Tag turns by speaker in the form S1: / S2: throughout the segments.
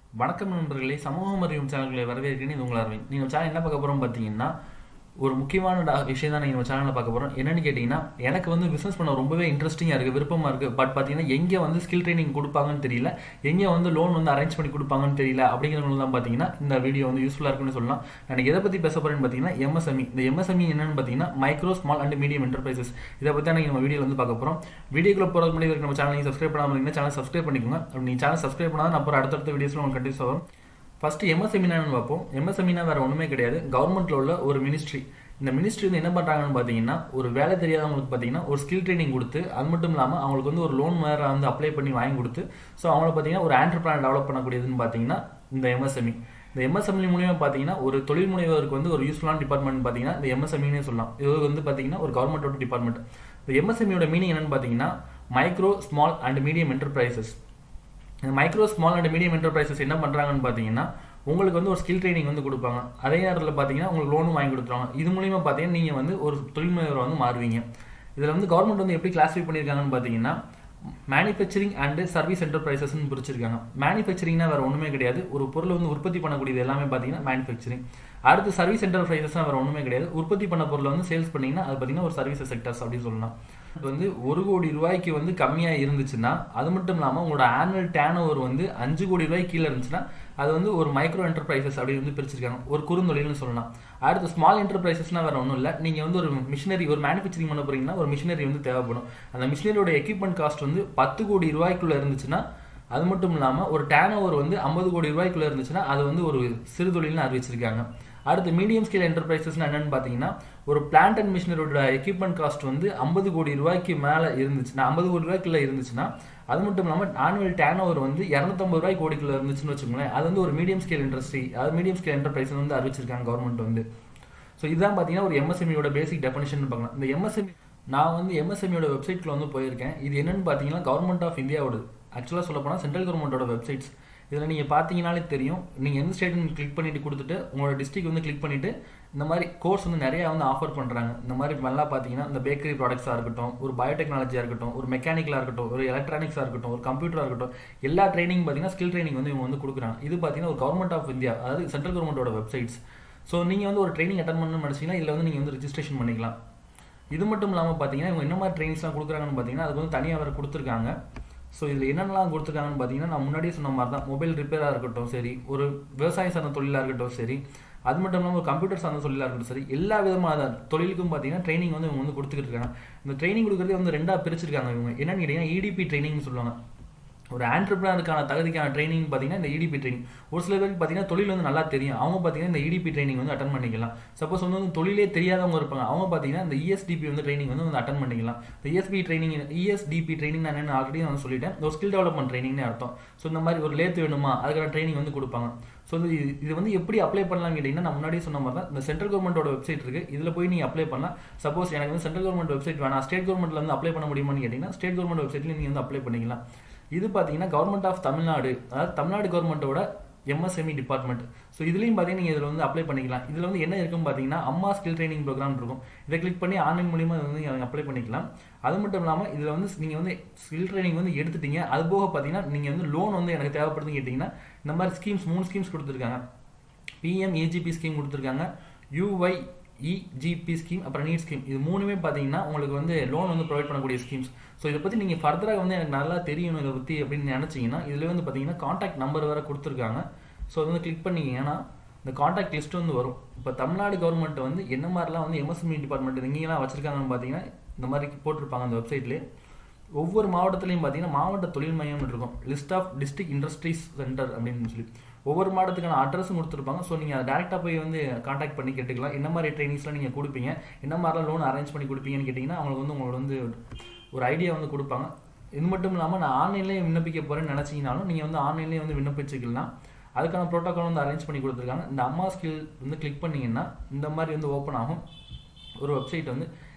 S1: வணக்கம் நண்பர்களே சமூகம் அறியும் சேனல்களை வரவேற்கிறேன் இது உங்கள் அரவிந்த் நீங்கள் சேனல் என்ன பார்க்க போகிறோம் பார்த்தீங்கன்னா ஒரு முக்கியமான டா- விஷயம் தான் நீங்கள் சேனலில் பார்க்க போகிறோம் என்னன்னு கேட்டிங்கன்னா எனக்கு வந்து பிஸ்னஸ் பண்ண ரொம்பவே இன்ட்ரெஸ்டிங்காக இருக்குது விருப்பமாக இருக்குது பட் பார்த்தீங்கன்னா எங்கே வந்து ஸ்கில் ட்ரைனிங் கொடுப்பாங்கன்னு தெரியல எங்கே வந்து லோன் வந்து அரேஞ்ச் பண்ணி கொடுப்பாங்கன்னு தெரியல அப்படிங்கிறவங்க தான் பார்த்தீங்கன்னா இந்த வீடியோ வந்து யூஸ்ஃபுல்லாக இருக்குன்னு சொல்லலாம் நான் எதை பற்றி பேச போகிறேன்னு பார்த்தீங்கன்னா எம்எஸ்எம்இ இந்த எம்எஸ்எம்இ என்னன்னு பார்த்தீங்கன்னா micro small and medium enterprises இதை பற்றி தான் நம்ம வீடியோ வந்து பார்க்க போகிறோம் வீடியோக்குள்ள போகிறதுக்கு முன்னாடி வரைக்கும் நம்ம சேனல் நீங்கள் சப்ஸ்கிரைப் பண்ணாமல் இருந்தீங்கன்னா சேனல் சப்ஸ்கிரைப் பண்ணிக்கோங்க அப்படி நீங்கள் சேனல் சப்ஸ்கிரைப் பண்ணால் நான் அப்புறம் அடுத்தடுத்த வீடியோஸில் உங்களுக்கு கண்டிப்பாக வரும் ஃபர்ஸ்ட் எம்எஸ்எம்இனான்னு பார்ப்போம் எம்எஸ்எம்இனா வேற ஒன்றுமே கிடையாது கவர்மெண்ட்ல உள்ள ஒரு மினிஸ்ட்ரி இந்த மினிஸ்ட்ரி வந்து என்ன பண்றாங்கன்னு பார்த்தீங்கன்னா ஒரு வேலை தெரியாதவங்களுக்கு பார்த்தீங்கன்னா ஒரு ஸ்கில் ட்ரைனிங் கொடுத்து அது மட்டும் இல்லாமல் அவங்களுக்கு வந்து ஒரு லோன் வேற வந்து அப்ளை பண்ணி வாங்கி கொடுத்து ஸோ அவங்கள பார்த்தீங்கன்னா ஒரு ஆண்டர்பிளான் டெவலப் பண்ணக்கூடியதுன்னு பார்த்தீங்கன்னா இந்த எம்எஸ்எம்இ இந்த எம்எஸ்எம்இ மூலியமா பார்த்தீங்கன்னா ஒரு தொழில் முனைவோருக்கு வந்து ஒரு யூஸ்ஃபுல்லான டிபார்ட்மெண்ட் பார்த்தீங்கன்னா இந்த எம்எஸ்எம்இனே சொல்லலாம் இது வந்து பார்த்தீங்கன்னா ஒரு கவர்மெண்டோட டிபார்ட்மெண்ட் இந்த எம்எஸ்எம்இயோட மீனிங் என்னன்னு பார்த்தீங்கன்னா micro small and medium enterprises இந்த micro small and medium enterprises என்ன பண்ணுறாங்கன்னு பார்த்தீங்கன்னா உங்களுக்கு வந்து ஒரு ஸ்கில் ட்ரைனிங் வந்து கொடுப்பாங்க அதே நேரத்தில் பார்த்தீங்கன்னா உங்களுக்கு லோனும் வாங்கி கொடுத்துருவாங்க இது மூலியமா பார்த்தீங்கன்னா நீங்கள் வந்து ஒரு தொழில் முனைவரை வந்து மாறுவீங்க இதில் வந்து கவர்மெண்ட் வந்து எப்படி கிளாஸிஃபை பண்ணியிருக்காங்கன்னு பார்த்தீங்கன்னா மேனுஃபேக்சரிங் அண்ட் சர்வீஸ் என்டர்பிரைசஸ்னு பிரிச்சிருக்காங்க மேனுஃபேக்சரிங்னா வேற ஒன்றுமே கிடையாது ஒரு பொருளை வந்து உற்பத்தி பண்ணக்கூடியது எல்லாமே பார்த்தீங்கன்னா மேனுஃபேக்சரிங் அடுத்து சர்வீஸ் என்டர்பிரைசஸ்னா வேற ஒன்றுமே கிடையாது உற்பத்தி பண்ண பொருளை வந்து சேல்ஸ் பண்ணீங்கன்னா அது பார்த்தீங்கன்னா ஒரு சர்வீஸ் செக்டர்ஸ் அப்படின்னு சொல்லலாம் இது வந்து ஒரு கோடி ரூபாய்க்கு வந்து கம்மியாக இருந்துச்சுன்னா அது மட்டும் இல்லாமல் உங்களோட ஆனுவல் டேன் ஓவர் வந்து அஞ்சு கோடி ரூபாய்க்கு கீழே இருந்துச்சுன்னா அது வந்து ஒரு மைக்ரோ என்டர்பிரைசஸ் அப்படி வந்து பிரிச்சிருக்காங்க ஒரு குறுந்தொழில்னு சொல்லலாம் அடுத்து ஸ்மால் என்டர்பிரைசஸ்னா வேற ஒன்றும் இல்லை நீங்கள் வந்து ஒரு மிஷினரி ஒரு மேனுஃபேக்சரிங் பண்ண போறீங்கன்னா ஒரு மிஷினரி வந்து தேவைப்படும் அந்த மிஷினரியோட எக்யூப்மெண்ட் காஸ்ட் வந்து பத்து கோடி ரூபாய்க்குள்ள இருந்துச்சுன்னா அது மட்டும் இல்லாமல் ஒரு டேன் ஓவர் வந்து ஐம்பது கோடி ரூபாய்க்குள்ள இருந்துச்சுன்னா அது வந்து ஒரு சிறு தொழில்னு அறிவிச்சிருக்காங்க அடுத்து மீடியம் ஸ்கேல் என்டர்பிரைசஸ்னா என்னன்னு பார்த்தீங்கன்னா ஒரு பிளான்ட் அண்ட் மிஷினரோட எக்யூப்மெண்ட் காஸ்ட் வந்து ஐம்பது கோடி ரூபாய்க்கு மேலே இருந்துச்சுன்னா ஐம்பது கோடி ரூபாய்க்குள்ள இருந்துச்சுன்னா அது மட்டும் இல்லாமல் ஆனுவல் டேன் ஓவர் வந்து இரநூத்தம்பது ரூபாய் கோடிக்குள்ள இருந்துச்சுன்னு வச்சுக்கோங்களேன் அது வந்து ஒரு மீடியம் ஸ்கேல் இண்டஸ்ட்ரி அது மீடியம் ஸ்கேல் என்டர்பிரைஸ் வந்து அறிவிச்சிருக்காங்க கவர்மெண்ட் வந்து ஸோ இதுதான் பார்த்தீங்கன்னா ஒரு எம்எஸ்எம்இயோட பேசிக் டெஃபனிஷன் பார்க்கலாம் இந்த எம்எஸ்எம்இ நான் வந்து எம்எஸ்எம்இயோட வெப்சைட்ல வந்து போயிருக்கேன் இது என்னன்னு பார்த்தீங்கன்னா கவர்மெண்ட் ஆஃப் இந்தியாவோட ஆக்சுவலாக சொல்ல போனால் சென்ட்ரல் கவர்மெண்டோட வெப்சைட்ஸ் இதில் நீங்கள் பார்த்தீங்கனாலே தெரியும் நீங்கள் எந்த ஸ்டேட்னு கிளிக் பண்ணிட்டு கொடுத்துட்டு உங்களோட டிஸ்ட்ரிக்ட் வந்து கிளிக் பண்ணிட்டு இந்த மாதிரி கோர்ஸ் வந்து நிறையா வந்து ஆஃபர் பண்ணுறாங்க இந்த மாதிரி நல்லா பார்த்தீங்கன்னா இந்த பேக்கரி ப்ராடக்ட்ஸாக இருக்கட்டும் ஒரு பயோடெக்னாலஜியாக இருக்கட்டும் ஒரு மெக்கானிக்கலாக இருக்கட்டும் ஒரு எலக்ட்ரானிக்ஸாக இருக்கட்டும் ஒரு கம்ப்யூட்டராக இருக்கட்டும் எல்லா ட்ரைனிங் பார்த்தீங்கன்னா ஸ்கில் ட்ரைனிங் வந்து இவங்க வந்து கொடுக்குறாங்க இது பார்த்தீங்கன்னா ஒரு கவர்மெண்ட் ஆஃப் இந்தியா அதாவது சென்ட்ரல் கவர்மெண்டோட வெப்சைட்ஸ் ஸோ நீங்கள் வந்து ஒரு ட்ரைனிங் அட்டன் பண்ணணும்னு நினச்சிங்கன்னா இதில் வந்து நீங்கள் வந்து ரிஜிஸ்ட்ரேஷன் பண்ணிக்கலாம் இது மட்டும் இல்லாமல் பார்த்தீங்கன்னா இவங்க என்ன மாதிரி ட்ரைனிங்ஸ்லாம் கொடுக்குறாங்கன்னு பார்த்தீங்கன்னா அதுக்கு வந்து தனியாக வேறு கொடுத்துருக்காங்க ஸோ இதில் என்னென்னலாம் கொடுத்துருக்காங்கன்னு பார்த்தீங்கன்னா நான் முன்னாடியே சொன்ன மாதிரி தான் மொபைல் ரிப்பேராக இருக்கட்டும் சரி ஒரு விவசாயம் சார்ந்த தொழிலாக இருக்கட்டும் சரி அது மட்டும் இல்லாமல் ஒரு கம்ப்யூட்டர் சார்ந்த தொழிலாக இருக்கட்டும் சரி எல்லா விதமான தொழிலுக்கும் பார்த்தீங்கன்னா ட்ரைனிங் வந்து இவங்க வந்து கொடுத்துக்கிட்டு இருக்காங்க இந்த ட்ரைனிங் கொடுக்குறதே வந்து ரெண்டாக பிரிச்சிருக்காங்க இவங்க என்னன்னு கேட்டிங்கன்னா இடிபி ட்ரைனிங்னு சொல்லுவாங்க ஒரு ஆண்டர்பிரினருக்கான தகுதிக்கான ட்ரைனிங் பார்த்தீங்கன்னா இந்த இடிபி ட்ரைனிங் ஒரு சில பேருக்கு பார்த்தீங்கன்னா தொழில் வந்து நல்லா தெரியும் அவங்க பார்த்தீங்கன்னா இந்த இடிபி ட்ரைனிங் வந்து அட்டன் பண்ணிக்கலாம் சப்போஸ் வந்து வந்து தொழிலே தெரியாதவங்க இருப்பாங்க அவங்க பார்த்தீங்கன்னா இந்த இஎஸ்டிபி வந்து ட்ரைனிங் வந்து வந்து அட்டன் பண்ணிக்கலாம் இந்த இஎஸ்பி ட்ரைனிங் இஎஸ்டிபி ட்ரைனிங் நான் என்னன்னு ஆல்ரெடி நான் சொல்லிட்டேன் ஒரு ஸ்கில் டெவலப்மெண்ட் ட்ரைனிங்னு அர்த்தம் ஸோ இந்த மாதிரி ஒரு லேத்து வேணுமா அதுக்கான ட்ரைனிங் வந்து கொடுப்பாங்க ஸோ இது இது வந்து எப்படி அப்ளை பண்ணலாம் கேட்டிங்கன்னா நான் முன்னாடியே சொன்ன மாதிரி தான் இந்த சென்ட்ரல் கவர்மெண்டோட வெப்சைட் இருக்குது இதில் போய் நீங்கள் அப்ளை பண்ணலாம் சப்போஸ் எனக்கு வந்து சென்ட்ரல் கவர்மெண்ட் வெப்சைட் வேணாம் ஸ்டேட் கவர்மெண்ட்ல வந்து அப்ளை பண்ண முடியுமான்னு கேட்டிங்கன்னா ஸ்டேட் கவர்மெண்ட் வெப்சைட்ல நீங்கள் வந்து அப்ளை பண்ணிக்கலாம் இது பார்த்தீங்கன்னா கவர்மெண்ட் ஆஃப் தமிழ்நாடு அதாவது தமிழ்நாடு கவர்மெண்ட்டோட எம்எஸ்எம்இ டிபார்ட்மெண்ட் ஸோ இதுலையும் பார்த்தீங்கன்னா நீங்கள் இதில் வந்து அப்ளை பண்ணிக்கலாம் இதில் வந்து என்ன இருக்குன்னு பார்த்தீங்கன்னா அம்மா ஸ்கில் ட்ரைனிங் ப்ரோக்ராம் இருக்கும் இதை கிளிக் பண்ணி ஆன்லைன் மூலியமா இதை வந்து நீங்கள் அப்ளை பண்ணிக்கலாம் அது மட்டும் இல்லாமல் இதில் வந்து நீங்கள் வந்து ஸ்கில் ட்ரைனிங் வந்து எடுத்துட்டீங்க அது போக பார்த்தீங்கன்னா நீங்கள் வந்து லோன் வந்து எனக்கு தேவைப்படுதுன்னு கேட்டிங்கன்னா இந்த மாதிரி ஸ்கீம்ஸ் மூணு ஸ்கீம்ஸ் கொடுத்துருக்காங்க பிஎம் ஏஜிபி ஸ்கீம் கொடுத்துருக்காங்க யூஒய் இஜிபி ஸ்கீம் அப்புறம் நீட் ஸ்கீம் இது மூணுமே பார்த்தீங்கன்னா உங்களுக்கு வந்து லோன் வந்து ப்ரொவைட் பண்ணக்கூடிய ஸ்கீம்ஸ் ஸோ இதை பற்றி நீங்கள் ஃபர்தராக வந்து எனக்கு நல்லா தெரியணும் இதை பற்றி அப்படின்னு நினச்சிங்கன்னா இதில் வந்து பார்த்தீங்கன்னா காண்டாக்ட் நம்பர் வேறு கொடுத்துருக்காங்க ஸோ அது வந்து கிளிக் பண்ணீங்கன்னா இந்த காண்டாக்ட் லிஸ்ட் வந்து வரும் இப்போ தமிழ்நாடு கவர்மெண்ட் வந்து என்ன மாதிரிலாம் வந்து எம்எஸ்எம்இ டிபார்ட்மெண்ட் எங்கெங்கெல்லாம் வச்சிருக்காங்கன்னு பார்த்தீங்கன்னா இந்த மாதிரி போட்டிருப்பாங்க அந்த வெப்சைட்லேயே ஒவ்வொரு மாவட்டத்துலையும் பார்த்தீங்கன்னா மாவட்ட தொழில் மையம்னு இருக்கும் list of district industries centre அப்படின்னு சொல்லி ஒவ்வொரு மாவட்டத்துக்கான அட்ரஸும் கொடுத்துருப்பாங்க ஸோ நீங்கள் டேரெக்டாக போய் வந்து காண்டாக்ட் பண்ணி கேட்டுக்கலாம் என்ன மாதிரி ட்ரைனிங்ஸ்லாம் நீங்கள் கொடுப்பீங்க என்ன மாதிரிலாம் லோன் அரேஞ்ச் பண்ணி கொடுப்பீங்கன்னு கேட்டிங்கன்னா அவங்களுக்கு வந்து உங்களுக்கு வந்து ஒரு ஐடியா வந்து கொடுப்பாங்க இது மட்டும் இல்லாமல் நான் ஆன்லைன்லேயே விண்ணப்பிக்க போகிறேன்னு நினச்சிங்கனாலும் நீங்கள் வந்து ஆன்லைன்லேயே வந்து விண்ணப்பிச்சுக்கலாம் அதுக்கான ப்ரோட்டோக்கால் வந்து அரேஞ்ச் பண்ணி கொடுத்துருக்காங்க இந்த அம்மா ஸ்கில் வந்து கிளிக் பண்ணீங்கன்னா இந்த மாதிரி வந்து ஓப்பன் ஆகும் ஒரு வெப்சைட் வந்து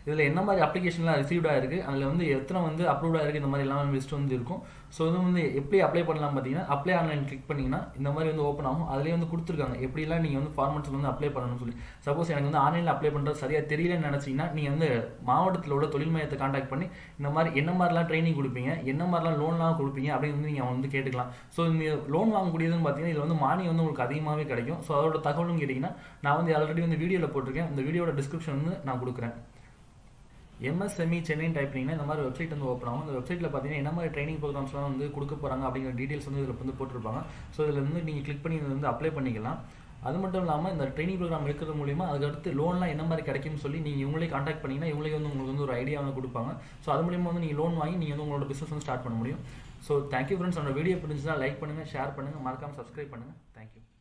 S1: இதில் என்ன மாதிரி அப்ளிகேஷன்லாம் ரிசீவ்டாக இருக்குது அதில் வந்து எத்தனை வந்து அப்ரூவ்டாக இருக்குது இந்த மாதிரி எல்லாமே லிஸ்ட் வந்து இருக்கும் ஸோ இது வந்து எப்படி அப்ளை பண்ணலாம் பார்த்தீங்கன்னா அப்ளை ஆன்லைன் கிளிக் பண்ணிங்கன்னா இந்த மாதிரி வந்து ஓப்பன் ஆகும் அதுலேயே வந்து கொடுத்துருக்காங்க எப்படிலாம் நீங்கள் வந்து ஃபார்மெட்ஸ் வந்து அப்ளை பண்ணணும்னு சொல்லி சப்போஸ் எனக்கு வந்து ஆன்லைனில் அப்ளை பண்ணுறது சரியாக தெரியலன்னு நினச்சிங்கன்னா நீங்கள் வந்து மாவட்டத்தில் உள்ள தொழில் மையத்தை காண்டாக்ட் பண்ணி இந்த மாதிரி என்ன மாதிரிலாம் ட்ரைனிங் கொடுப்பீங்க என்ன மாதிரிலாம் லோன்லாம் கொடுப்பீங்க அப்படின்னு வந்து நீங்கள் வந்து கேட்டுக்கலாம் ஸோ இந்த லோன் வாங்கக்கூடியதுன்னு பார்த்தீங்கன்னா இதில் வந்து மானியம் வந்து உங்களுக்கு அதிகமாகவே கிடைக்கும் ஸோ அதோட தகவலும் கேட்டிங்கன்னா நான் வந்து ஆல்ரெடி வந்து வீடியோவில் போட்டிருக்கேன் இந்த வீடியோட டிஸ்கிரிப்ஷன் வந்து நான் கொடுக்குறேன் எம்எஸ்எம்இ சென்னைன்னு டைப் பண்ணிங்கன்னா இந்த மாதிரி வெப்சைட் வந்து ஓப்பன் ஆகும் அந்த வெப்சைட்டில் பார்த்தீங்கன்னா என்ன மாதிரி ட்ரைனிங் ப்ரோக்ராம்ஸ்லாம் வந்து கொடுக்க போகிறாங்க அப்படிங்கிற டீட்டெயில்ஸ் வந்து இதில் வந்து போட்டிருப்பாங்க ஸோ இதில் வந்து நீங்கள் கிளிக் பண்ணி இதில் வந்து அப்ளை பண்ணிக்கலாம் அது மட்டும் இல்லாமல் இந்த ட்ரைனிங் ப்ரோக்ராம் எடுக்கிறது மூலியமா அதுக்கடுத்து லோன்லாம் என்ன மாதிரி கிடைக்கும்னு சொல்லி நீங்கள் இவங்களே காண்டாக்ட் பண்ணிங்கன்னா இவங்களே வந்து உங்களுக்கு வந்து ஒரு ஐடியா வந்து கொடுப்பாங்க ஸோ அது மூலியமாக வந்து நீங்கள் லோன் வாங்கி நீங்கள் வந்து உங்களோட பிஸ்னஸ் வந்து ஸ்டார்ட் பண்ண முடியும் ஸோ தேங்க்யூ ஃப்ரெண்ட்ஸ் அந்த வீடியோ பிடிச்சதா லைக் பண்ணுங்கள் ஷேர் பண்ணுங்கள் மறக்காமல் சப்ஸ்கிரைப் பண்ணுங்கள் தேங்க்யூ